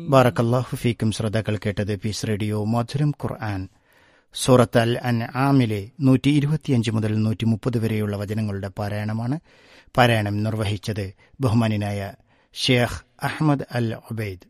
ബാറക്കല്ലാഹു ഫീക്കും ശ്രോതാക്കൾ കേട്ടത് പീസ് റേഡിയോ മധുരം ഖുർആൻ സൂറത്ത് അൽ അൻ ആമിലെ നൂറ്റി ഇരുപത്തിയഞ്ച് മുതൽ നൂറ്റി മുപ്പത് വരെയുള്ള വചനങ്ങളുടെ പാരായണമാണ് പാരായണം നിർവഹിച്ചത് ബഹുമാനായ Sheikh Ahmed Al Obaid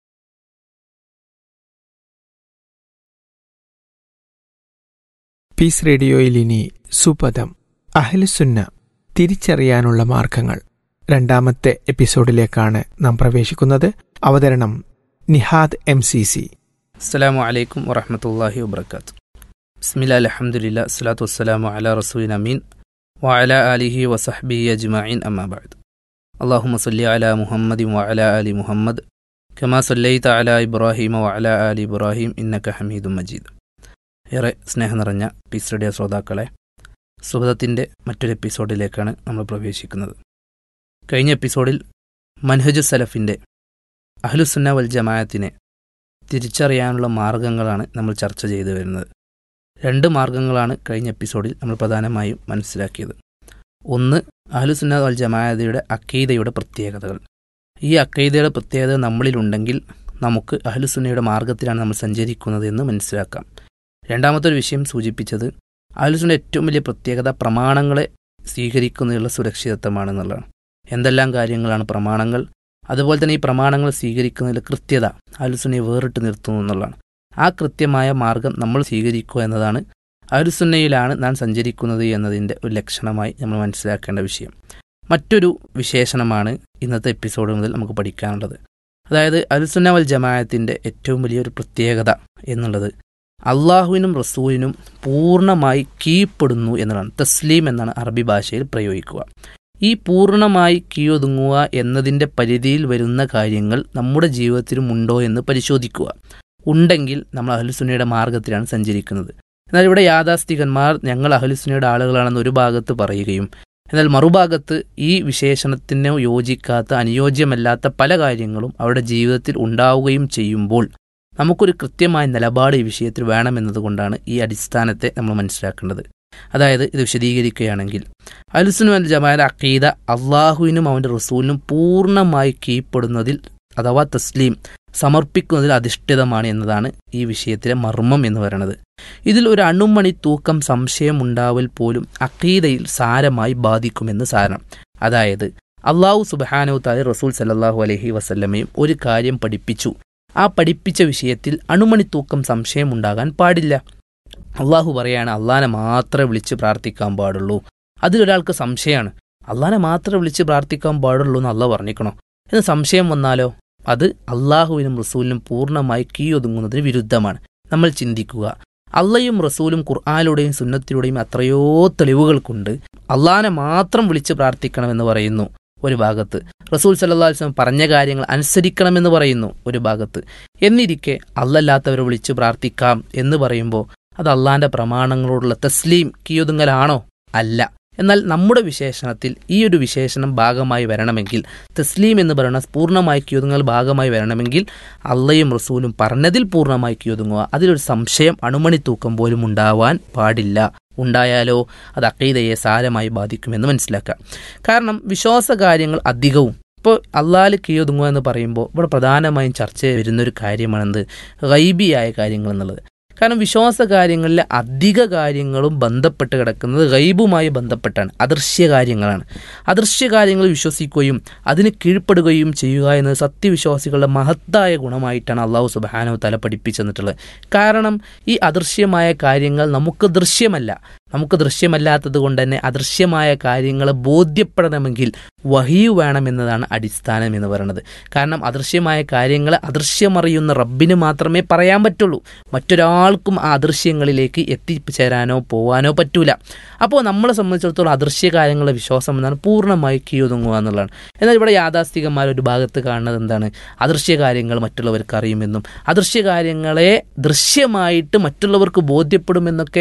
Peace റേഡിയോയിൽ ഇനി സുപദം അഹ്ലുസുന്ന തിരിച്ചറിയാനുള്ള മാർഗങ്ങൾ രണ്ടാമത്തെ എപ്പിസോഡിലേക്കാണ് നാം പ്രവേശിക്കുന്നത് അവതരണം നിഹാദ് എം സി സി അസ്സലാമു അലൈക്കും വറഹമത്തല്ലാഹി വബർക്കാത്തു ബിസ്മില്ല അലഹമുല്ല അസ്സലാത്തു വസ്സലാമു അല റസൂലിൻ അമീൻ വഅല ആലിഹി വസഹ്ബി അജ്മഈൻ അമ്മാബാദ് അള്ളാഹുമ സല്ലി അല മുഹമ്മദി വഅല ആലി മുഹമ്മദ് കമാ സല്ലൈത അല ഇബ്രാഹിം വഅല ആലി ഇബ്രാഹിം ഇന്നക ഹമീദും മജീദ് ഏറെ സ്നേഹം നിറഞ്ഞ പീസ് റേഡിയോ ശ്രോതാക്കളെ സുഹൃത്തിൻ്റെ മറ്റൊരു എപ്പിസോഡിലേക്കാണ് നമ്മൾ പ്രവേശിക്കുന്നത് കഴിഞ്ഞ എപ്പിസോഡിൽ മൻഹജു സലഫിൻ്റെ അഹ്ലുസുന്ന വൽ ജമാഅത്തിനെ തിരിച്ചറിയാനുള്ള മാർഗങ്ങളാണ് നമ്മൾ ചർച്ച ചെയ്തു വരുന്നത് രണ്ട് മാർഗങ്ങളാണ് കഴിഞ്ഞ എപ്പിസോഡിൽ നമ്മൾ പ്രധാനമായും മനസ്സിലാക്കിയത് ഒന്ന് അഹ്ലുസുന്ന വൽ ജമാഅതയുടെ അക്കീദയുടെ പ്രത്യേകതകൾ ഈ അക്കീദയുടെ പ്രത്യേകത നമ്മളിലുണ്ടെങ്കിൽ നമുക്ക് അഹ്ലുസുന്നയുടെ മാർഗത്തിലാണ് നമ്മൾ സഞ്ചരിക്കുന്നത് എന്ന് മനസ്സിലാക്കാം രണ്ടാമത്തെ ഒരു വിഷയം സൂചിപ്പിച്ചത് അഹ്ലുസുന്ന ഏറ്റവും വലിയ പ്രത്യേകത പ്രമാണങ്ങളെ സ്വീകരിക്കുന്നതിനുള്ള സുരക്ഷിതത്വമാണെന്നുള്ളതാണ് എന്തെല്ലാം കാര്യങ്ങളാണ് പ്രമാണങ്ങൾ അതുപോലെ തന്നെ ഈ പ്രമാണങ്ങൾ സ്വീകരിക്കുന്നതിൽ കൃത്യത അലുസുന്നയെ വേറിട്ട് നിർത്തുന്നു എന്നുള്ളതാണ് ആ കൃത്യമായ മാർഗം നമ്മൾ സ്വീകരിക്കുക എന്നതാണ് അലുസുന്നയിലാണ് നാം സഞ്ചരിക്കുന്നത് എന്നതിൻ്റെ ഒരു ലക്ഷണമായി നമ്മൾ മനസ്സിലാക്കേണ്ട വിഷയം മറ്റൊരു വിശേഷണമാണ് ഇന്നത്തെ എപ്പിസോഡ് മുതൽ നമുക്ക് പഠിക്കാനുള്ളത് അതായത് അലുസുന്ന വൽ ജമായത്തിൻ്റെ ഏറ്റവും വലിയൊരു പ്രത്യേകത എന്നുള്ളത് അള്ളാഹുവിനും റസൂലിനും പൂർണ്ണമായി കീഴ്പ്പെടുന്നു എന്നതാണ് തസ്ലീം എന്നാണ് അറബി ഭാഷയിൽ പ്രയോഗിക്കുക ഈ പൂർണ്ണമായി കീഴൊതുങ്ങുക എന്നതിൻ്റെ പരിധിയിൽ വരുന്ന കാര്യങ്ങൾ നമ്മുടെ ജീവിതത്തിലും ഉണ്ടോ എന്ന് പരിശോധിക്കുക ഉണ്ടെങ്കിൽ നമ്മൾ അഹലുസുന്നയുടെ മാർഗത്തിലാണ് സഞ്ചരിക്കുന്നത് എന്നാൽ ഇവിടെ യാഥാസ്ഥികന്മാർ ഞങ്ങൾ അഹലുസുന്നയുടെ ആളുകളാണെന്ന് ഒരു ഭാഗത്ത് പറയുകയും എന്നാൽ മറുഭാഗത്ത് ഈ വിശേഷണത്തിന് യോജിക്കാത്ത അനുയോജ്യമല്ലാത്ത പല കാര്യങ്ങളും അവരുടെ ജീവിതത്തിൽ ഉണ്ടാവുകയും ചെയ്യുമ്പോൾ നമുക്കൊരു കൃത്യമായ നിലപാട് ഈ വിഷയത്തിൽ വേണമെന്നതുകൊണ്ടാണ് ഈ അടിസ്ഥാനത്തെ നമ്മൾ മനസ്സിലാക്കേണ്ടത് അതായത് ഇത് വിശദീകരിക്കുകയാണെങ്കിൽ അലുസുൻ അൽ ജമാഅത്ത് അക്കീദ അള്ളാഹുവിനും അവൻ്റെ റസൂലിനും പൂർണ്ണമായി കീഴ്പ്പെടുന്നതിൽ അഥവാ തസ്ലീം സമർപ്പിക്കുന്നതിൽ അധിഷ്ഠിതമാണ് എന്നതാണ് ഈ വിഷയത്തിലെ മർമ്മം എന്ന് പറയുന്നത് ഇതിൽ ഒരു അണുമണി തൂക്കം സംശയം ഉണ്ടാവൽ പോലും അക്കീദയിൽ സാരമായി ബാധിക്കുമെന്ന് സാരം അതായത് അള്ളാഹു സുബാനു താലി റസൂൽ സല്ലാഹു അലഹി വസല്ലമയും ഒരു കാര്യം പഠിപ്പിച്ചു ആ പഠിപ്പിച്ച വിഷയത്തിൽ അണുമണി തൂക്കം സംശയം ഉണ്ടാകാൻ പാടില്ല അള്ളാഹു പറയാണ് അള്ളാനെ മാത്രമേ വിളിച്ച് പ്രാർത്ഥിക്കാൻ പാടുള്ളൂ അതിലൊരാൾക്ക് സംശയമാണ് അള്ളാനെ മാത്രമേ വിളിച്ച് പ്രാർത്ഥിക്കാൻ പാടുള്ളൂ എന്ന് അള്ളാഹ് പറഞ്ഞിക്കണോ എന്ന് സംശയം വന്നാലോ അത് അള്ളാഹുവിനും റസൂലിനും പൂർണ്ണമായി കീയൊതുങ്ങുന്നതിന് വിരുദ്ധമാണ് നമ്മൾ ചിന്തിക്കുക അള്ളയും റസൂലും ഖുർആാനിലൂടെയും സുന്നത്തിലൂടെയും എത്രയോ തെളിവുകൾ കൊണ്ട് അള്ളാനെ മാത്രം വിളിച്ച് പ്രാർത്ഥിക്കണമെന്ന് പറയുന്നു ഒരു ഭാഗത്ത് റസൂൽ സല്ലാ വസ്ലം പറഞ്ഞ കാര്യങ്ങൾ അനുസരിക്കണമെന്ന് പറയുന്നു ഒരു ഭാഗത്ത് എന്നിരിക്കെ അല്ലല്ലാത്തവരെ വിളിച്ച് പ്രാർത്ഥിക്കാം എന്ന് പറയുമ്പോൾ അത് അള്ളാന്റെ പ്രമാണങ്ങളോടുള്ള തസ്ലീം കീയൊതുങ്ങലാണോ അല്ല എന്നാൽ നമ്മുടെ വിശേഷണത്തിൽ ഈ ഒരു വിശേഷണം ഭാഗമായി വരണമെങ്കിൽ തസ്ലീം എന്ന് പറയുന്ന പൂർണ്ണമായി കീയൊതുങ്ങൽ ഭാഗമായി വരണമെങ്കിൽ അള്ളയും റസൂലും പറഞ്ഞതിൽ പൂർണ്ണമായി കീയൊതുങ്ങുക അതിലൊരു സംശയം അണുമണി തൂക്കം പോലും ഉണ്ടാവാൻ പാടില്ല ഉണ്ടായാലോ അത് അക്കീതയെ സാരമായി ബാധിക്കുമെന്ന് മനസ്സിലാക്കാം കാരണം വിശ്വാസ കാര്യങ്ങൾ അധികവും ഇപ്പോൾ അള്ളാല് കീയൊതുങ്ങുക എന്ന് പറയുമ്പോൾ ഇവിടെ പ്രധാനമായും ചർച്ച വരുന്നൊരു കാര്യമാണെന്ത് ഗൈബിയായ കാര്യങ്ങൾ എന്നുള്ളത് കാരണം വിശ്വാസ കാര്യങ്ങളിലെ അധിക കാര്യങ്ങളും ബന്ധപ്പെട്ട് കിടക്കുന്നത് ഗൈബുമായി ബന്ധപ്പെട്ടാണ് അദൃശ്യ കാര്യങ്ങളാണ് അദൃശ്യ കാര്യങ്ങൾ വിശ്വസിക്കുകയും അതിന് കീഴ്പ്പെടുകയും ചെയ്യുക എന്നത് സത്യവിശ്വാസികളുടെ മഹത്തായ ഗുണമായിട്ടാണ് അള്ളാഹു സുബാനോ തല പഠിപ്പിച്ചെന്നിട്ടുള്ളത് കാരണം ഈ അദൃശ്യമായ കാര്യങ്ങൾ നമുക്ക് ദൃശ്യമല്ല നമുക്ക് ദൃശ്യമല്ലാത്തത് കൊണ്ട് തന്നെ അദൃശ്യമായ കാര്യങ്ങൾ ബോധ്യപ്പെടണമെങ്കിൽ വഹിയു വേണമെന്നതാണ് അടിസ്ഥാനം എന്ന് പറയുന്നത് കാരണം അദൃശ്യമായ കാര്യങ്ങൾ അദൃശ്യമറിയുന്ന റബ്ബിന് മാത്രമേ പറയാൻ പറ്റുള്ളൂ മറ്റൊരാൾക്കും ആ അദൃശ്യങ്ങളിലേക്ക് എത്തിച്ചേരാനോ പോവാനോ പറ്റൂല അപ്പോൾ നമ്മളെ സംബന്ധിച്ചിടത്തോളം അദൃശ്യ കാര്യങ്ങളുടെ വിശ്വാസം എന്നാണ് പൂർണ്ണമായി കീയൊതുങ്ങുക എന്നുള്ളതാണ് എന്നാൽ ഇവിടെ യാഥാസ്ഥികന്മാർ ഒരു ഭാഗത്ത് കാണുന്നത് എന്താണ് അദൃശ്യ കാര്യങ്ങൾ മറ്റുള്ളവർക്ക് അറിയുമെന്നും അദൃശ്യ കാര്യങ്ങളെ ദൃശ്യമായിട്ട് മറ്റുള്ളവർക്ക് ബോധ്യപ്പെടുമെന്നൊക്കെ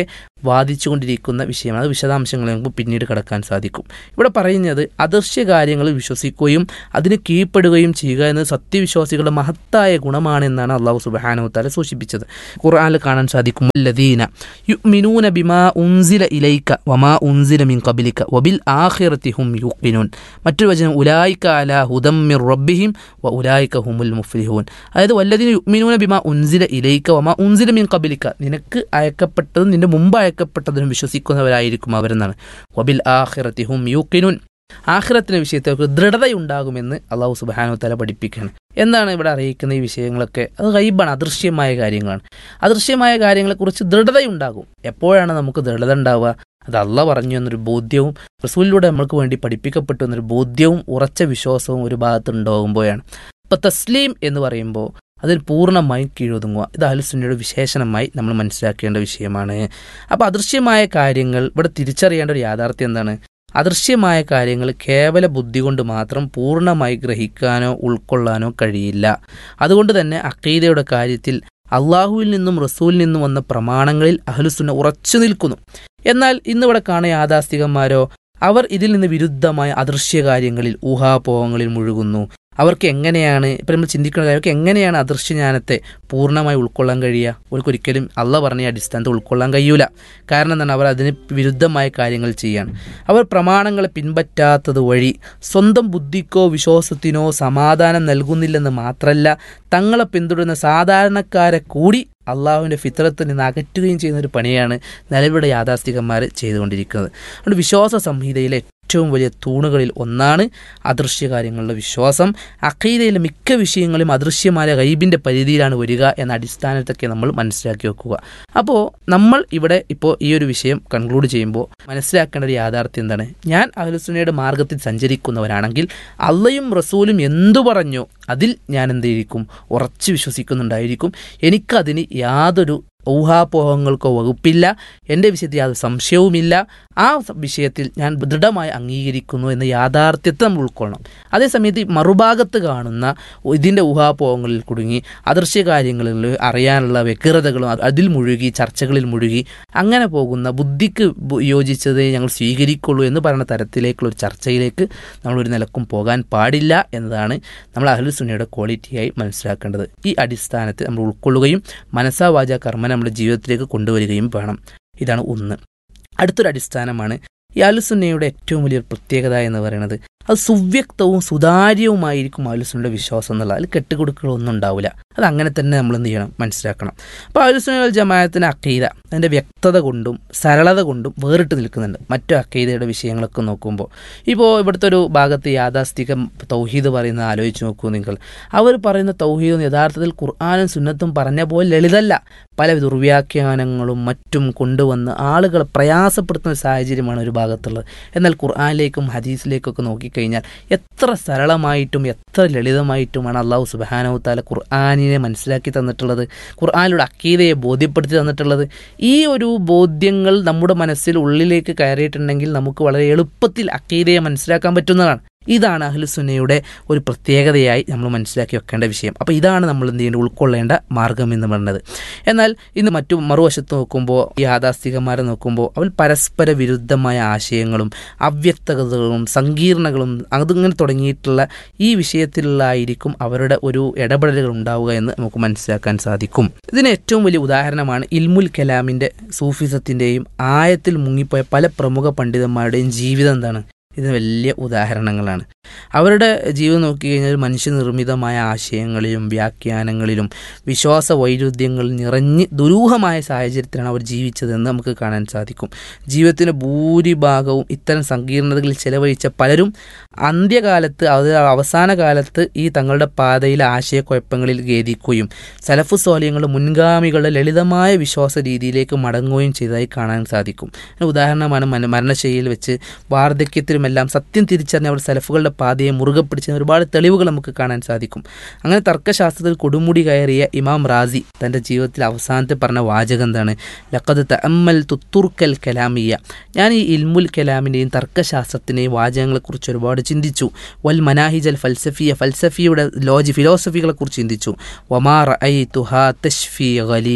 വാദിച്ചുകൊണ്ടിരിക്കുന്ന വിഷയമാണ് അത് വിശദാംശങ്ങൾ നമുക്ക് പിന്നീട് കടക്കാൻ സാധിക്കും ഇവിടെ പറയുന്നത് അദൃശ്യ കാര്യങ്ങളിൽ വിശ്വസിക്കുകയും അതിന് കീഴ്പ്പെടുകയും ചെയ്യുക എന്നത് സത്യവിശ്വാസികളുടെ മഹത്തായ ഗുണമാണെന്നാണ് അള്ളാഹു സുബാനു സൂചിപ്പിച്ചത് ഖുർആനിൽ കാണാൻ സാധിക്കും ലദീന യുഅ്മിനൂന ബിമാ ഉൻസില ഇലൈക വമാ ഉൻസില മിൻ ഖബലിക വബിൽ ആഖിറതി ഹും യുഖിനൂൻ മറ്റൊരു വചനം ഉലായിക അലാ ഹുദം മിർ റബ്ബിഹിം വ ഉലായിക ഹുമുൽ മുഫ്ലിഹൂൻ അതായത് വല്ലദീന യുഅ്മിനൂന ബിമാ ഉൻസില ഇലൈക വമാ ഉൻസില മിൻ ഖബലിക നിനക്ക് അയക്കപ്പെട്ടതും നിന്റെ മുമ്പ് അയക്കപ്പെട്ടതിനും വിശ്വസിക്കുന്നവരായിരിക്കും അവരെന്നാണ് വബിൽ ആഖിറതി ഹും യുഖിനൂൻ ആഖിറത്തിന്റെ വിഷയത്തിൽ അവർക്ക് ദൃഢതയുണ്ടാകുമെന്ന് അള്ളാഹു സുബാനു തല പഠിപ്പിക്കുകയാണ് എന്താണ് ഇവിടെ അറിയിക്കുന്ന ഈ വിഷയങ്ങളൊക്കെ അത് ഗൈബാണ് അദൃശ്യമായ കാര്യങ്ങളാണ് അദൃശ്യമായ കാര്യങ്ങളെക്കുറിച്ച് ദൃഢതയുണ്ടാകും എപ്പോഴാണ് നമുക്ക് ദൃഢത ഉണ്ടാവുക അത് അള്ള പറഞ്ഞു എന്നൊരു ബോധ്യവും റസൂലിലൂടെ നമ്മൾക്ക് വേണ്ടി പഠിപ്പിക്കപ്പെട്ടു എന്നൊരു ബോധ്യവും ഉറച്ച വിശ്വാസവും ഒരു ഭാഗത്ത് ഉണ്ടാകുമ്പോഴാണ് ഇപ്പൊ തസ്ലീം എന്ന് പറയുമ്പോൾ അതിൽ പൂർണ്ണമായും കീഴൊതുങ്ങുക ഇത് അഹലുസുന്നയുടെ വിശേഷണമായി നമ്മൾ മനസ്സിലാക്കേണ്ട വിഷയമാണ് അപ്പോൾ അദൃശ്യമായ കാര്യങ്ങൾ ഇവിടെ തിരിച്ചറിയേണ്ട ഒരു യാഥാർത്ഥ്യം എന്താണ് അദൃശ്യമായ കാര്യങ്ങൾ കേവല ബുദ്ധി കൊണ്ട് മാത്രം പൂർണ്ണമായി ഗ്രഹിക്കാനോ ഉൾക്കൊള്ളാനോ കഴിയില്ല അതുകൊണ്ട് തന്നെ അക്കീദയുടെ കാര്യത്തിൽ അള്ളാഹുവിൽ നിന്നും റസൂലിൽ നിന്നും വന്ന പ്രമാണങ്ങളിൽ അഹ്ലുസുന്ന ഉറച്ചു നിൽക്കുന്നു എന്നാൽ ഇന്നിവിടെ കാണുന്ന യാഥാസ്ഥികന്മാരോ അവർ ഇതിൽ നിന്ന് വിരുദ്ധമായ അദൃശ്യ കാര്യങ്ങളിൽ ഊഹാപോഹങ്ങളിൽ മുഴുകുന്നു അവർക്ക് എങ്ങനെയാണ് ഇപ്പം നമ്മൾ ചിന്തിക്കുന്ന കാര്യം അവർക്ക് എങ്ങനെയാണ് അദൃശ്യജ്ഞാനത്തെ പൂർണ്ണമായി ഉൾക്കൊള്ളാൻ കഴിയുക അവർക്ക് ഒരിക്കലും അള്ള പറഞ്ഞ അടിസ്ഥാനത്തിൽ ഉൾക്കൊള്ളാൻ കഴിയൂല കാരണം എന്താണ് അവർ അതിന് വിരുദ്ധമായ കാര്യങ്ങൾ ചെയ്യാണ് അവർ പ്രമാണങ്ങളെ പിൻപറ്റാത്തത് വഴി സ്വന്തം ബുദ്ധിക്കോ വിശ്വാസത്തിനോ സമാധാനം നൽകുന്നില്ലെന്ന് മാത്രമല്ല തങ്ങളെ പിന്തുടരുന്ന സാധാരണക്കാരെ കൂടി അള്ളാഹുവിൻ്റെ ഫിത്രത്തിൽ നിന്ന് അകറ്റുകയും ചെയ്യുന്ന ഒരു പണിയാണ് നിലവിലെ യാഥാസ്ഥികന്മാർ ചെയ്തുകൊണ്ടിരിക്കുന്നത് അതുകൊണ്ട് വിശ്വാസ സംഹിതയിലെ ഏറ്റവും വലിയ തൂണുകളിൽ ഒന്നാണ് അദൃശ്യ കാര്യങ്ങളുടെ വിശ്വാസം അഖീദയിലെ മിക്ക വിഷയങ്ങളും അദൃശ്യമായ ഗൈബിൻ്റെ പരിധിയിലാണ് വരിക എന്ന അടിസ്ഥാനത്തൊക്കെ നമ്മൾ മനസ്സിലാക്കി വെക്കുക അപ്പോൾ നമ്മൾ ഇവിടെ ഇപ്പോൾ ഈ ഒരു വിഷയം കൺക്ലൂഡ് ചെയ്യുമ്പോൾ മനസ്സിലാക്കേണ്ട ഒരു യാഥാർത്ഥ്യം എന്താണ് ഞാൻ അഹ്ലുസുന്നയുടെ മാർഗത്തിൽ സഞ്ചരിക്കുന്നവരാണെങ്കിൽ അള്ളയും റസൂലും എന്തു പറഞ്ഞോ അതിൽ ഞാൻ എന്തിരിക്കും ഉറച്ചു വിശ്വസിക്കുന്നുണ്ടായിരിക്കും എനിക്കതിന് യാതൊരു ഊഹാപോഹങ്ങൾക്കോ വകുപ്പില്ല എൻ്റെ വിഷയത്തിൽ യാതൊരു സംശയവുമില്ല ആ വിഷയത്തിൽ ഞാൻ ദൃഢമായി അംഗീകരിക്കുന്നു എന്ന യാഥാർത്ഥ്യത്തെ നമ്മൾ ഉൾക്കൊള്ളണം അതേസമയത്ത് മറുഭാഗത്ത് കാണുന്ന ഇതിൻ്റെ ഊഹാപോഹങ്ങളിൽ കുടുങ്ങി അദൃശ്യ കാര്യങ്ങളിൽ അറിയാനുള്ള വ്യഗ്രതകളും അതിൽ മുഴുകി ചർച്ചകളിൽ മുഴുകി അങ്ങനെ പോകുന്ന ബുദ്ധിക്ക് യോജിച്ചതേ ഞങ്ങൾ സ്വീകരിക്കുള്ളൂ എന്ന് പറയുന്ന തരത്തിലേക്കുള്ള ഒരു ചർച്ചയിലേക്ക് നമ്മളൊരു നിലക്കും പോകാൻ പാടില്ല എന്നതാണ് നമ്മൾ അഹ്ലുസുന്നയുടെ ക്വാളിറ്റിയായി മനസ്സിലാക്കേണ്ടത് ഈ അടിസ്ഥാനത്തിൽ നമ്മൾ ഉൾക്കൊള്ളുകയും മനസ്സാ വാച കർമ്മ നമ്മുടെ ജീവിതത്തിലേക്ക് കൊണ്ടുവരികയും വേണം ഇതാണ് ഒന്ന് അടുത്തൊരു അടിസ്ഥാനമാണ് ഈ അലുസുന്നയുടെ ഏറ്റവും വലിയൊരു പ്രത്യേകത എന്ന് പറയുന്നത് അത് സുവ്യക്തവും സുതാര്യവുമായിരിക്കും അലുസുന്നയുടെ വിശ്വാസം എന്നുള്ള അതിൽ കെട്ടുകൊടുക്കലൊന്നും ഉണ്ടാവില്ല അത് അങ്ങനെ തന്നെ നമ്മൾ എന്ത് ചെയ്യണം മനസ്സിലാക്കണം അപ്പോൾ അലുസുന്ന ജമാഅത്തിന് അക്കീത അതിൻ്റെ വ്യക്തത കൊണ്ടും സരളത കൊണ്ടും വേറിട്ട് നിൽക്കുന്നുണ്ട് മറ്റു അക്കീതയുടെ വിഷയങ്ങളൊക്കെ നോക്കുമ്പോൾ ഇപ്പോൾ ഇവിടുത്തെ ഒരു ഭാഗത്ത് യാഥാസ്ഥികം തൗഹീദ് പറയുന്നത് ആലോചിച്ച് നോക്കൂ നിങ്ങൾ അവർ പറയുന്ന തൗഹീദും യഥാർത്ഥത്തിൽ ഖുർആാനും സുന്നത്തും പറഞ്ഞ പോലെ ലളിതല്ല പല ദുർവ്യാഖ്യാനങ്ങളും മറ്റും കൊണ്ടുവന്ന് ആളുകളെ പ്രയാസപ്പെടുത്തുന്ന സാഹചര്യമാണ് ഒരു ഭാഗത്തുള്ളത് എന്നാൽ ഖുർആാനിലേക്കും ഹദീസിലേക്കൊക്കെ നോക്കിക്കഴിഞ്ഞാൽ എത്ര സരളമായിട്ടും എത്ര ലളിതമായിട്ടുമാണ് അള്ളാഹു സുബാനവു താല ഖുർആാനിനെ മനസ്സിലാക്കി തന്നിട്ടുള്ളത് ഖുർആാനിലൂടെ അക്കീതയെ ബോധ്യപ്പെടുത്തി തന്നിട്ടുള്ളത് ഈ ഒരു ബോധ്യങ്ങൾ നമ്മുടെ മനസ്സിൽ ഉള്ളിലേക്ക് കയറിയിട്ടുണ്ടെങ്കിൽ നമുക്ക് വളരെ എളുപ്പത്തിൽ അക്കീതയെ മനസ്സിലാക്കാൻ പറ്റുന്നതാണ് ഇതാണ് അഹ്ലുസുന്നയുടെ ഒരു പ്രത്യേകതയായി നമ്മൾ മനസ്സിലാക്കി വെക്കേണ്ട വിഷയം അപ്പോൾ ഇതാണ് നമ്മൾ എന്ത് ചെയ്യേണ്ടത് ഉൾക്കൊള്ളേണ്ട മാർഗം എന്ന് പറയുന്നത് എന്നാൽ ഇന്ന് മറ്റു മറുവശത്ത് നോക്കുമ്പോൾ ഈ യാഥാസ്ഥികന്മാരെ നോക്കുമ്പോൾ അവർ പരസ്പര വിരുദ്ധമായ ആശയങ്ങളും അവ്യക്തതകളും സങ്കീർണകളും അതിങ്ങനെ തുടങ്ങിയിട്ടുള്ള ഈ വിഷയത്തിലായിരിക്കും അവരുടെ ഒരു ഇടപെടലുകൾ ഉണ്ടാവുക എന്ന് നമുക്ക് മനസ്സിലാക്കാൻ സാധിക്കും ഇതിന് ഏറ്റവും വലിയ ഉദാഹരണമാണ് ഇൽമുൽ കലാമിൻ്റെ സൂഫിസത്തിൻ്റെയും ആയത്തിൽ മുങ്ങിപ്പോയ പല പ്രമുഖ പണ്ഡിതന്മാരുടെയും ജീവിതം എന്താണ് ഇതിന് വലിയ ഉദാഹരണങ്ങളാണ് അവരുടെ ജീവിതം നോക്കിക്കഴിഞ്ഞാൽ മനുഷ്യനിർമ്മിതമായ ആശയങ്ങളിലും വ്യാഖ്യാനങ്ങളിലും വിശ്വാസ വൈരുദ്ധ്യങ്ങൾ നിറഞ്ഞ് ദുരൂഹമായ സാഹചര്യത്തിലാണ് അവർ ജീവിച്ചതെന്ന് നമുക്ക് കാണാൻ സാധിക്കും ജീവിതത്തിൻ്റെ ഭൂരിഭാഗവും ഇത്തരം സങ്കീർണതകളിൽ ചെലവഴിച്ച പലരും അന്ത്യകാലത്ത് അത് അവസാന കാലത്ത് ഈ തങ്ങളുടെ പാതയിലെ ആശയക്കുഴപ്പങ്ങളിൽ ഖേദിക്കുകയും സലഫു സ്വാലിയങ്ങളുടെ മുൻഗാമികളുടെ ലളിതമായ വിശ്വാസ രീതിയിലേക്ക് മടങ്ങുകയും ചെയ്തതായി കാണാൻ സാധിക്കും ഉദാഹരണമാണ് മരണശൈലിയിൽ വെച്ച് വാർദ്ധക്യത്തിലുമെല്ലാം സത്യം തിരിച്ചറിഞ്ഞ അവർ സലഫുകളുടെ പാതയെ മുറുകെ പിടിച്ച ഒരുപാട് തെളിവുകൾ നമുക്ക് കാണാൻ സാധിക്കും അങ്ങനെ തർക്കശാസ്ത്രത്തിൽ കൊടുമുടി കയറിയ ഇമാം റാസി തൻ്റെ ജീവിതത്തിൽ അവസാനത്തെ പറഞ്ഞ വാചകം എന്താണ് ലക്കത് തഅമ്മൽ തുത്തുർക്കൽ കലാമിയ ഞാൻ ഈ ഇൽമുൽ കലാമിൻ്റെയും തർക്കശാസ്ത്രത്തിൻ്റെയും വാചകങ്ങളെക്കുറിച്ച് ഒരുപാട് ചിന്തിച്ചു വൽ മനാഹിജ് അൽ ഫൽസഫിയ ഫൽസഫിയുടെ ലോജി ഫിലോസഫികളെക്കുറിച്ച് ചിന്തിച്ചു വമാർ ഐ തുഹാ തഷ്ഫി ഖലീല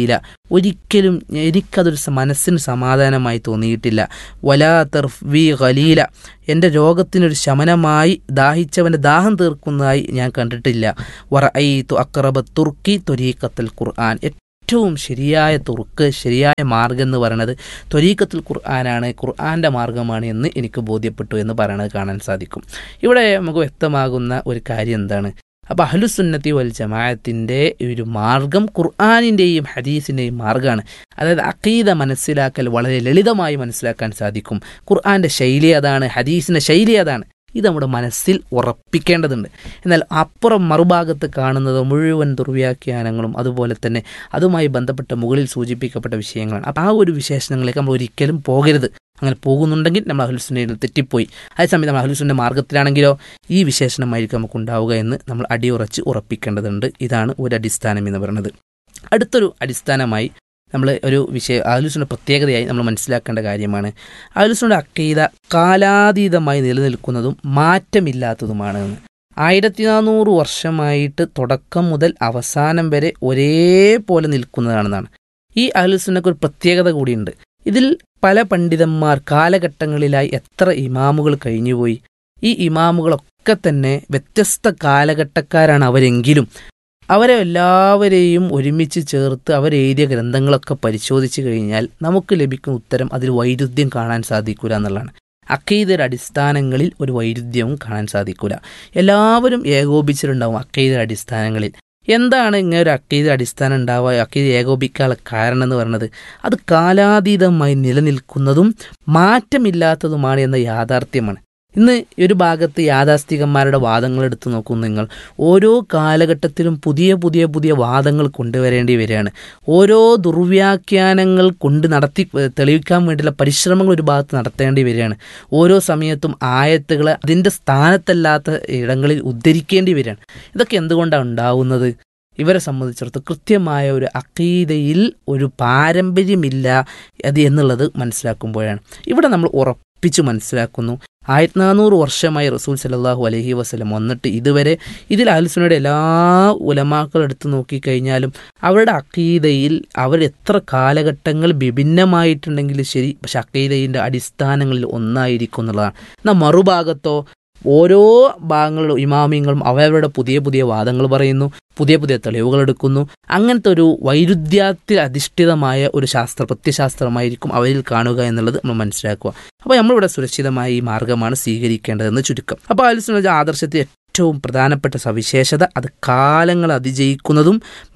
ഒരിക്കലും എനിക്കതൊരു സ- മനസ്സിന് സമാധാനമായി തോന്നിയിട്ടില്ല വലാ തർവി ഖലീല എൻ്റെ രോഗത്തിനൊരു ശമനമായി ദാഹിച്ചവൻ്റെ ദാഹം തീർക്കുന്നതായി ഞാൻ കണ്ടിട്ടില്ല വറ ഐ തു അക്രബ തുർക്കി തൊരീക്കത്തൽ ഖുർആൻ ഏറ്റവും ശരിയായ തുർക്ക് ശരിയായ മാർഗം എന്ന് പറയുന്നത് ത്വരീക്കത്തുൽ ഖുർആനാണ് ഖുർആൻ്റെ മാർഗമാണ് എന്ന് എനിക്ക് ബോധ്യപ്പെട്ടു എന്ന് പറയണത് കാണാൻ സാധിക്കും ഇവിടെ നമുക്ക് വ്യക്തമാകുന്ന ഒരു കാര്യം എന്താണ് അപ്പോൾ അഹ്ലുസുന്നത്തി വൽ ജമാഅത്തിൻ്റെ ഒരു മാർഗം ഖുർആാനിൻ്റെയും ഹദീസിൻ്റെയും മാർഗ്ഗമാണ് അതായത് അക്കീത മനസ്സിലാക്കൽ വളരെ ലളിതമായി മനസ്സിലാക്കാൻ സാധിക്കും ഖുർആൻ്റെ ശൈലി അതാണ് ഹദീസിൻ്റെ ശൈലി അതാണ് ഇത് നമ്മുടെ മനസ്സിൽ ഉറപ്പിക്കേണ്ടതുണ്ട് എന്നാൽ അപ്പുറം മറുഭാഗത്ത് കാണുന്നത് മുഴുവൻ ദുർവ്യാഖ്യാനങ്ങളും അതുപോലെ തന്നെ അതുമായി ബന്ധപ്പെട്ട മുകളിൽ സൂചിപ്പിക്കപ്പെട്ട വിഷയങ്ങളാണ് അപ്പോൾ ആ ഒരു വിശേഷണങ്ങളിലേക്ക് നമ്മൾ ഒരിക്കലും പോകരുത് അങ്ങനെ പോകുന്നുണ്ടെങ്കിൽ നമ്മൾ അഹുൽസുന്നയിൽ തെറ്റിപ്പോയി അതേസമയം നമ്മൾ അഹുൽസുന്ന മാർഗത്തിലാണെങ്കിലോ ഈ വിശേഷണമായിരിക്കും നമുക്ക് ഉണ്ടാവുക എന്ന് നമ്മൾ അടിയുറച്ച് ഉറപ്പിക്കേണ്ടതുണ്ട് ഇതാണ് ഒരു അടിസ്ഥാനം എന്ന് പറയുന്നത് അടുത്തൊരു അടിസ്ഥാനമായി നമ്മൾ ഒരു വിഷയ അഹലുസുൻ്റെ പ്രത്യേകതയായി നമ്മൾ മനസ്സിലാക്കേണ്ട കാര്യമാണ് അഹലുസുൻ്റെ അക്കീത കാലാതീതമായി നിലനിൽക്കുന്നതും മാറ്റമില്ലാത്തതുമാണ് എന്ന് ആയിരത്തി നാനൂറ് വർഷമായിട്ട് തുടക്കം മുതൽ അവസാനം വരെ ഒരേപോലെ നിൽക്കുന്നതാണെന്നാണ് ഈ അഹലുസുന്നക്ക് ഒരു പ്രത്യേകത കൂടിയുണ്ട് ഇതിൽ പല പണ്ഡിതന്മാർ കാലഘട്ടങ്ങളിലായി എത്ര ഇമാമുകൾ കഴിഞ്ഞുപോയി ഈ ഇമാമുകളൊക്കെ തന്നെ വ്യത്യസ്ത കാലഘട്ടക്കാരാണ് അവരെങ്കിലും അവരെ എല്ലാവരെയും ഒരുമിച്ച് ചേർത്ത് അവരെഴുതിയ ഗ്രന്ഥങ്ങളൊക്കെ പരിശോധിച്ച് കഴിഞ്ഞാൽ നമുക്ക് ലഭിക്കുന്ന ഉത്തരം അതിൽ വൈരുദ്ധ്യം കാണാൻ സാധിക്കില്ല എന്നുള്ളതാണ് അക്കൈദയുടെ അടിസ്ഥാനങ്ങളിൽ ഒരു വൈരുദ്ധ്യവും കാണാൻ സാധിക്കില്ല എല്ലാവരും ഏകോപിച്ചിട്ടുണ്ടാവും അക്കൈദയുടെ അടിസ്ഥാനങ്ങളിൽ എന്താണ് ഇങ്ങനെ ഒരു അക്കീത അടിസ്ഥാനം ഉണ്ടാവുക അക്കീത ഏകോപിക്കാനുള്ള കാരണം എന്ന് പറയുന്നത് അത് കാലാതീതമായി നിലനിൽക്കുന്നതും മാറ്റമില്ലാത്തതുമാണ് എന്ന യാഥാർത്ഥ്യമാണ് ഇന്ന് ഒരു ഭാഗത്ത് യാഥാസ്ഥികന്മാരുടെ വാദങ്ങൾ എടുത്തു നോക്കൂ നിങ്ങൾ ഓരോ കാലഘട്ടത്തിലും പുതിയ പുതിയ പുതിയ വാദങ്ങൾ കൊണ്ടുവരേണ്ടി വരികയാണ് ഓരോ ദുർവ്യാഖ്യാനങ്ങൾ കൊണ്ട് നടത്തി തെളിയിക്കാൻ വേണ്ടിയുള്ള പരിശ്രമങ്ങൾ ഒരു ഭാഗത്ത് നടത്തേണ്ടി വരികയാണ് ഓരോ സമയത്തും ആയത്തുകൾ അതിൻ്റെ സ്ഥാനത്തല്ലാത്ത ഇടങ്ങളിൽ ഉദ്ധരിക്കേണ്ടി വരികയാണ് ഇതൊക്കെ എന്തുകൊണ്ടാണ് ഉണ്ടാവുന്നത് ഇവരെ സംബന്ധിച്ചിടത്തോളം കൃത്യമായ ഒരു അക്കീതയിൽ ഒരു പാരമ്പര്യമില്ല അത് എന്നുള്ളത് മനസ്സിലാക്കുമ്പോഴാണ് ഇവിടെ നമ്മൾ ഉറപ്പിച്ച് മനസ്സിലാക്കുന്നു ആയിരത്തി നാനൂറ് വർഷമായി റസൂൽ സലാഹു അലഹി വസ്ലം വന്നിട്ട് ഇതുവരെ ഇതിൽ അൽസുനയുടെ എല്ലാ ഉലമാക്കൾ എടുത്തു നോക്കിക്കഴിഞ്ഞാലും അവരുടെ അക്കീതയിൽ അവർ എത്ര കാലഘട്ടങ്ങൾ വിഭിന്നമായിട്ടുണ്ടെങ്കിലും ശരി പക്ഷെ അക്കീതയിൻ്റെ അടിസ്ഥാനങ്ങളിൽ ഒന്നായിരിക്കും എന്നുള്ളതാണ് എന്നാൽ മറുഭാഗത്തോ ഓരോ ഭാഗങ്ങളിലും ഇമാമിയങ്ങളും അവരവരുടെ പുതിയ പുതിയ വാദങ്ങൾ പറയുന്നു പുതിയ പുതിയ തെളിവുകൾ എടുക്കുന്നു അങ്ങനത്തെ ഒരു വൈരുദ്ധ്യത്തിൽ അധിഷ്ഠിതമായ ഒരു ശാസ്ത്ര പ്രത്യശാസ്ത്രമായിരിക്കും അവരിൽ കാണുക എന്നുള്ളത് നമ്മൾ മനസ്സിലാക്കുക അപ്പോൾ നമ്മളിവിടെ സുരക്ഷിതമായ ഈ മാർഗമാണ് സ്വീകരിക്കേണ്ടതെന്ന് ചുരുക്കം അപ്പോൾ അലിസ്വല ആദർശത്തിൽ ഏറ്റവും പ്രധാനപ്പെട്ട സവിശേഷത അത് കാലങ്ങൾ അതിജയിക്കുന്നതും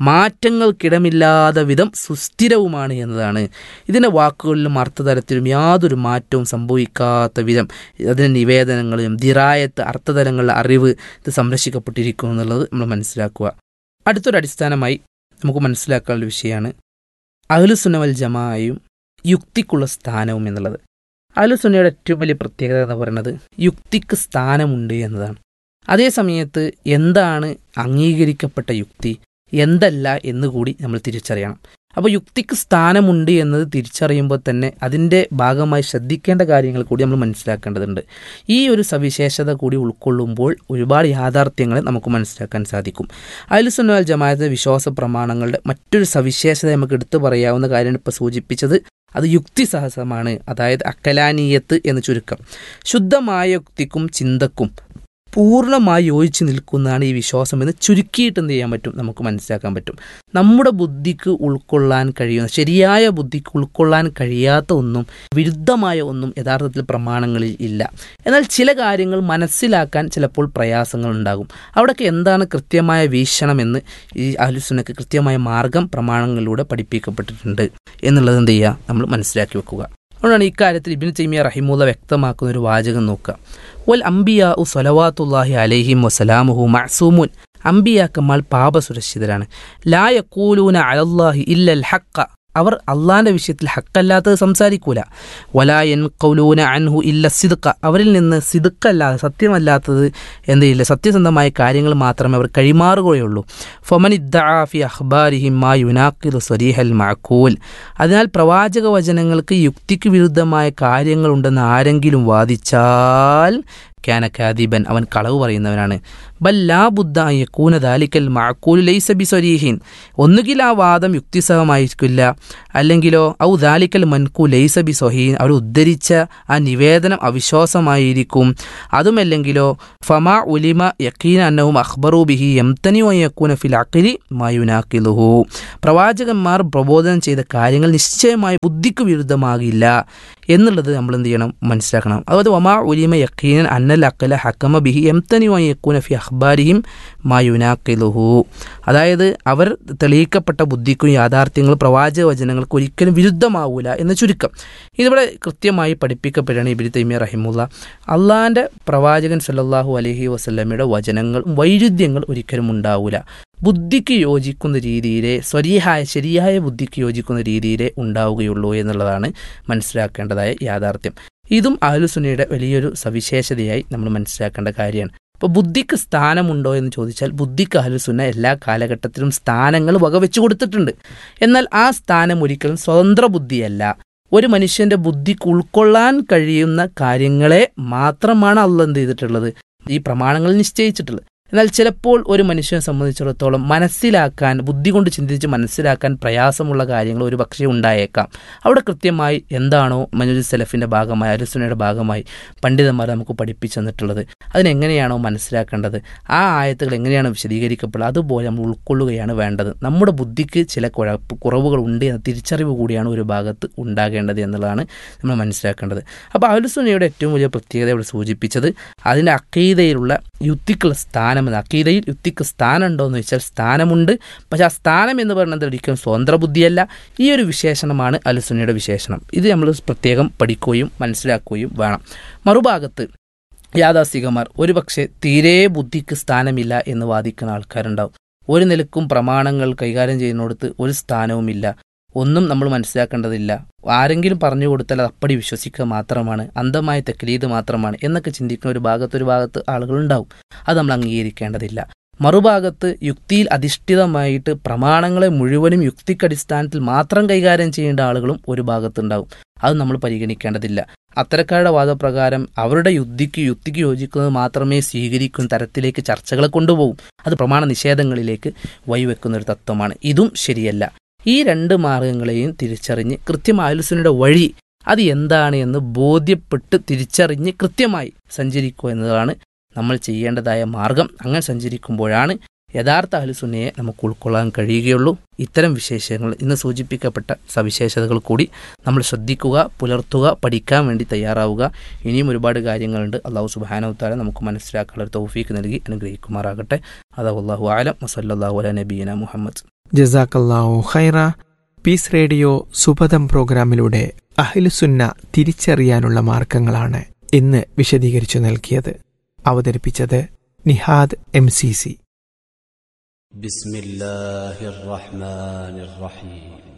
മാറ്റങ്ങൾക്കിടമില്ലാത്ത വിധം സുസ്ഥിരവുമാണ് എന്നതാണ് ഇതിൻ്റെ വാക്കുകളിലും അർത്ഥതലത്തിലും യാതൊരു മാറ്റവും സംഭവിക്കാത്ത വിധം അതിൻ്റെ നിവേദനങ്ങളിലും ദിറായത്ത് അർത്ഥതലങ്ങളിലെ അറിവ് ഇത് സംരക്ഷിക്കപ്പെട്ടിരിക്കുന്നു എന്നുള്ളത് നമ്മൾ മനസ്സിലാക്കുക അടുത്തൊരു അടിസ്ഥാനമായി നമുക്ക് മനസ്സിലാക്കാനുള്ള വിഷയമാണ് അഹ്ലുസുന്നവൽ ജമായും യുക്തിക്കുള്ള സ്ഥാനവും എന്നുള്ളത് അഹ്ലുസുന്നയുടെ ഏറ്റവും വലിയ പ്രത്യേകത എന്ന് പറയുന്നത് യുക്തിക്ക് സ്ഥാനമുണ്ട് എന്നതാണ് അതേ സമയത്ത് എന്താണ് അംഗീകരിക്കപ്പെട്ട യുക്തി എന്തല്ല എന്നുകൂടി നമ്മൾ തിരിച്ചറിയണം അപ്പോൾ യുക്തിക്ക് സ്ഥാനമുണ്ട് എന്നത് തിരിച്ചറിയുമ്പോൾ തന്നെ അതിൻ്റെ ഭാഗമായി ശ്രദ്ധിക്കേണ്ട കാര്യങ്ങൾ കൂടി നമ്മൾ മനസ്സിലാക്കേണ്ടതുണ്ട് ഈ ഒരു സവിശേഷത കൂടി ഉൾക്കൊള്ളുമ്പോൾ ഒരുപാട് യാഥാർത്ഥ്യങ്ങളെ നമുക്ക് മനസ്സിലാക്കാൻ സാധിക്കും അയലുസുന്നൽ ജമാഅത്തെ വിശ്വാസ പ്രമാണങ്ങളുടെ മറ്റൊരു സവിശേഷത നമുക്ക് എടുത്തു പറയാവുന്ന കാര്യമാണ് ഇപ്പോൾ സൂചിപ്പിച്ചത് അത് യുക്തിസഹസമാണ് അതായത് അക്കലാനീയത്ത് എന്ന് ചുരുക്കം ശുദ്ധമായ യുക്തിക്കും ചിന്തക്കും പൂർണ്ണമായി യോജിച്ച് നിൽക്കുന്നതാണ് ഈ വിശ്വാസം എന്ന് ചുരുക്കിയിട്ട് എന്ത് ചെയ്യാൻ പറ്റും നമുക്ക് മനസ്സിലാക്കാൻ പറ്റും നമ്മുടെ ബുദ്ധിക്ക് ഉൾക്കൊള്ളാൻ കഴിയുന്ന ശരിയായ ബുദ്ധിക്ക് ഉൾക്കൊള്ളാൻ കഴിയാത്ത ഒന്നും വിരുദ്ധമായ ഒന്നും യഥാർത്ഥത്തിൽ പ്രമാണങ്ങളിൽ ഇല്ല എന്നാൽ ചില കാര്യങ്ങൾ മനസ്സിലാക്കാൻ ചിലപ്പോൾ പ്രയാസങ്ങൾ ഉണ്ടാകും അവിടെയൊക്കെ എന്താണ് കൃത്യമായ വീക്ഷണമെന്ന് ഈ അഹലുസുനക്ക് കൃത്യമായ മാർഗം പ്രമാണങ്ങളിലൂടെ പഠിപ്പിക്കപ്പെട്ടിട്ടുണ്ട് എന്നുള്ളത് എന്ത് ചെയ്യുക നമ്മൾ മനസ്സിലാക്കി വെക്കുക അതുകൊണ്ടാണ് ഇക്കാര്യത്തിൽ ഇബിൻ തൈമിയ റഹിമുള്ള വ്യക്തമാക്കുന്ന ഒരു വാചകം നോക്കുക വൽ അംബിയ ഉ സൊലവാത്തുല്ലാഹി അലഹിം വസലാമുഹു മഅസൂമുൻ അംബിയാക്കന്മാർ പാപസുരക്ഷിതരാണ് ലാ യക്കൂലൂന അലല്ലാഹി ഇല്ലൽ ഹക്ക അവർ അള്ളാന്റെ വിഷയത്തിൽ ഹക്കല്ലാത്തത് സംസാരിക്കൂല വലായൻ കൗലൂന അൻഹു ഇല്ല സിദുക്ക അവരിൽ നിന്ന് സിദുക്കല്ലാതെ സത്യമല്ലാത്തത് എന്തില്ല സത്യസന്ധമായ കാര്യങ്ങൾ മാത്രമേ അവർ കൈമാറുകയുള്ളൂ ഫൊമൻ ഇദ്ദാഫി അഖ്ബാരിഹിം മാ യുനാക്കിദു സ്വരീഹൽ മഅക്കൂൽ അതിനാൽ പ്രവാചക വചനങ്ങൾക്ക് യുക്തിക്ക് വിരുദ്ധമായ കാര്യങ്ങളുണ്ടെന്ന് ആരെങ്കിലും വാദിച്ചാൽ കാന കാദിബൻ അവൻ കളവ് പറയുന്നവനാണ് ബല്ലാ ബുദ്ധ യക്കൂന ദാലിക്കൽ മാക്കൂൽ ലൈസ ബിസൊരീഹിൻ ഒന്നുകിൽ ആ വാദം യുക്തിസഹമായിരിക്കില്ല അല്ലെങ്കിലോ ഔ ദാലിക്കൽ മൻകു ലൈസ ബി സൊഹീൻ അവർ ഉദ്ധരിച്ച ആ നിവേദനം അവിശ്വാസമായിരിക്കും അതുമല്ലെങ്കിലോ ഫമാ ഉലിമ യക്കീൻ അന്നവും അഖ്ബറു ബിഹി യംതനി യക്കൂന ഫിൽ അഖിലി മായുനാക്കിലുഹു പ്രവാചകന്മാർ പ്രബോധനം ചെയ്ത കാര്യങ്ങൾ നിശ്ചയമായി ബുദ്ധിക്ക് വിരുദ്ധമാകില്ല എന്നുള്ളത് നമ്മൾ എന്ത് ചെയ്യണം മനസ്സിലാക്കണം അതുപോലെ ഒമാ ഉലിമ യക്കീനൻ അന്നൽ അക്കല ഹക്കമ ബിഹി എംതനി യക്കൂന ഫി അഖ്ബാരിഹിം മായുനാക്കിലുഹു അതായത് അവർ തെളിയിക്കപ്പെട്ട ബുദ്ധിക്കും യാഥാർത്ഥ്യങ്ങളും പ്രവാചക വചനങ്ങൾക്ക് ഒരിക്കലും വിരുദ്ധമാവൂല എന്ന് ചുരുക്കം ഇതിവിടെ കൃത്യമായി പഠിപ്പിക്കപ്പെടുകയാണ് ഇബിരി തൈമിയ റഹിമുള്ള അള്ളാഹിൻ്റെ പ്രവാചകൻ സല്ലല്ലാഹു അലഹി വസ്ലമയുടെ വചനങ്ങൾ വൈരുദ്ധ്യങ്ങൾ ഒരിക്കലും ഉണ്ടാവൂല ബുദ്ധിക്ക് യോജിക്കുന്ന രീതിയിലെ സ്വരീഹായ ശരിയായ ബുദ്ധിക്ക് യോജിക്കുന്ന രീതിയിലേ ഉണ്ടാവുകയുള്ളൂ എന്നുള്ളതാണ് മനസ്സിലാക്കേണ്ടതായ യാഥാർത്ഥ്യം ഇതും അഹലുസുന്നയുടെ വലിയൊരു സവിശേഷതയായി നമ്മൾ മനസ്സിലാക്കേണ്ട കാര്യമാണ് അപ്പോൾ ബുദ്ധിക്ക് സ്ഥാനമുണ്ടോ എന്ന് ചോദിച്ചാൽ ബുദ്ധിക്ക് അഹലുസുന്ന എല്ലാ കാലഘട്ടത്തിലും സ്ഥാനങ്ങൾ വകവെച്ചു കൊടുത്തിട്ടുണ്ട് എന്നാൽ ആ സ്ഥാനം ഒരിക്കലും സ്വതന്ത്ര ബുദ്ധിയല്ല ഒരു മനുഷ്യന്റെ ബുദ്ധിക്ക് ഉൾക്കൊള്ളാൻ കഴിയുന്ന കാര്യങ്ങളെ മാത്രമാണ് അള്ള എന്ത് ചെയ്തിട്ടുള്ളത് ഈ പ്രമാണങ്ങൾ നിശ്ചയിച്ചിട്ടുള്ളത് എന്നാൽ ചിലപ്പോൾ ഒരു മനുഷ്യനെ സംബന്ധിച്ചിടത്തോളം മനസ്സിലാക്കാൻ ബുദ്ധി കൊണ്ട് ചിന്തിച്ച് മനസ്സിലാക്കാൻ പ്രയാസമുള്ള കാര്യങ്ങൾ ഒരു പക്ഷേ ഉണ്ടായേക്കാം അവിടെ കൃത്യമായി എന്താണോ മനുജ് സെലഫിൻ്റെ ഭാഗമായി അരുസുനയുടെ ഭാഗമായി പണ്ഡിതന്മാർ നമുക്ക് പഠിപ്പിച്ചു തന്നിട്ടുള്ളത് അതിനെങ്ങനെയാണോ മനസ്സിലാക്കേണ്ടത് ആ ആയത്തുകൾ എങ്ങനെയാണ് വിശദീകരിക്കപ്പെടുക അതുപോലെ നമ്മൾ ഉൾക്കൊള്ളുകയാണ് വേണ്ടത് നമ്മുടെ ബുദ്ധിക്ക് ചില കുഴപ്പ് കുറവുകൾ ഉണ്ട് എന്ന തിരിച്ചറിവ് കൂടിയാണ് ഒരു ഭാഗത്ത് ഉണ്ടാകേണ്ടത് എന്നുള്ളതാണ് നമ്മൾ മനസ്സിലാക്കേണ്ടത് അപ്പോൾ അരുസുനയുടെ ഏറ്റവും വലിയ പ്രത്യേകത ഇവിടെ സൂചിപ്പിച്ചത് അതിൻ്റെ അക്കീതയിലുള്ള യുക്തിക്കുള്ള സ്ഥാനം സ്ഥാനമെന്ന് അക്കീതയിൽ യുക്തിക്ക് സ്ഥാനമുണ്ടോ എന്ന് ചോദിച്ചാൽ സ്ഥാനമുണ്ട് പക്ഷേ ആ സ്ഥാനം എന്ന് പറയുന്നത് ഒരിക്കലും സ്വതന്ത്ര ബുദ്ധിയല്ല ഈ ഒരു വിശേഷണമാണ് അലുസുന്നയുടെ വിശേഷണം ഇത് നമ്മൾ പ്രത്യേകം പഠിക്കുകയും മനസ്സിലാക്കുകയും വേണം മറുഭാഗത്ത് യാഥാസ്ഥികന്മാർ ഒരുപക്ഷെ തീരെ ബുദ്ധിക്ക് സ്ഥാനമില്ല എന്ന് വാദിക്കുന്ന ആൾക്കാരുണ്ടാവും ഒരു നിലക്കും പ്രമാണങ്ങൾ കൈകാര്യം ചെയ്യുന്നിടത്ത് ഒരു സ്ഥാനവുമില്ല ഒന്നും നമ്മൾ മനസ്സിലാക്കേണ്ടതില്ല ആരെങ്കിലും പറഞ്ഞു കൊടുത്താൽ അത് അപ്പടി വിശ്വസിക്കുക മാത്രമാണ് അന്ധമായ തെക്കലീത് മാത്രമാണ് എന്നൊക്കെ ചിന്തിക്കുന്ന ഒരു ഭാഗത്ത് ഒരു ഭാഗത്ത് ആളുകളുണ്ടാവും അത് നമ്മൾ അംഗീകരിക്കേണ്ടതില്ല മറുഭാഗത്ത് യുക്തിയിൽ അധിഷ്ഠിതമായിട്ട് പ്രമാണങ്ങളെ മുഴുവനും യുക്തിക്കടിസ്ഥാനത്തിൽ മാത്രം കൈകാര്യം ചെയ്യേണ്ട ആളുകളും ഒരു ഭാഗത്തുണ്ടാവും അത് നമ്മൾ പരിഗണിക്കേണ്ടതില്ല അത്തരക്കാരുടെ വാദപ്രകാരം അവരുടെ യുദ്ധിക്ക് യുക്തിക്ക് യോജിക്കുന്നത് മാത്രമേ സ്വീകരിക്കുന്ന തരത്തിലേക്ക് ചർച്ചകളെ കൊണ്ടുപോകും അത് പ്രമാണ നിഷേധങ്ങളിലേക്ക് വഴിവെക്കുന്ന ഒരു തത്വമാണ് ഇതും ശരിയല്ല ഈ രണ്ട് മാർഗങ്ങളെയും തിരിച്ചറിഞ്ഞ് കൃത്യമായുസുനയുടെ വഴി അത് എന്താണ് എന്ന് ബോധ്യപ്പെട്ട് തിരിച്ചറിഞ്ഞ് കൃത്യമായി സഞ്ചരിക്കുക എന്നതാണ് നമ്മൾ ചെയ്യേണ്ടതായ മാർഗം അങ്ങനെ സഞ്ചരിക്കുമ്പോഴാണ് യഥാർത്ഥ അഹലുസുന്നയെ നമുക്ക് ഉൾക്കൊള്ളാൻ കഴിയുകയുള്ളൂ ഇത്തരം വിശേഷങ്ങൾ ഇന്ന് സൂചിപ്പിക്കപ്പെട്ട സവിശേഷതകൾ കൂടി നമ്മൾ ശ്രദ്ധിക്കുക പുലർത്തുക പഠിക്കാൻ വേണ്ടി തയ്യാറാവുക ഇനിയും ഒരുപാട് കാര്യങ്ങളുണ്ട് അള്ളാഹു സുബാനവത്താല നമുക്ക് മനസ്സിലാക്കാനുള്ള ഒരു തൗഫീക്ക് നൽകി അനുഗ്രഹിക്കുമാറാകട്ടെ അതാ അള്ളാഹു ആലം വസല്ലാഹു അല നബീന മുഹമ്മദ് ജസാക്കല്ലാഹു ഖൈറ പീസ് റേഡിയോ സുപദം പ്രോഗ്രാമിലൂടെ അഹിലുസുന്ന തിരിച്ചറിയാനുള്ള മാർഗങ്ങളാണ് ഇന്ന് വിശദീകരിച്ചു നൽകിയത് അവതരിപ്പിച്ചത് നിഹാദ് എം സി സി بسم الله الرحمن الرحيم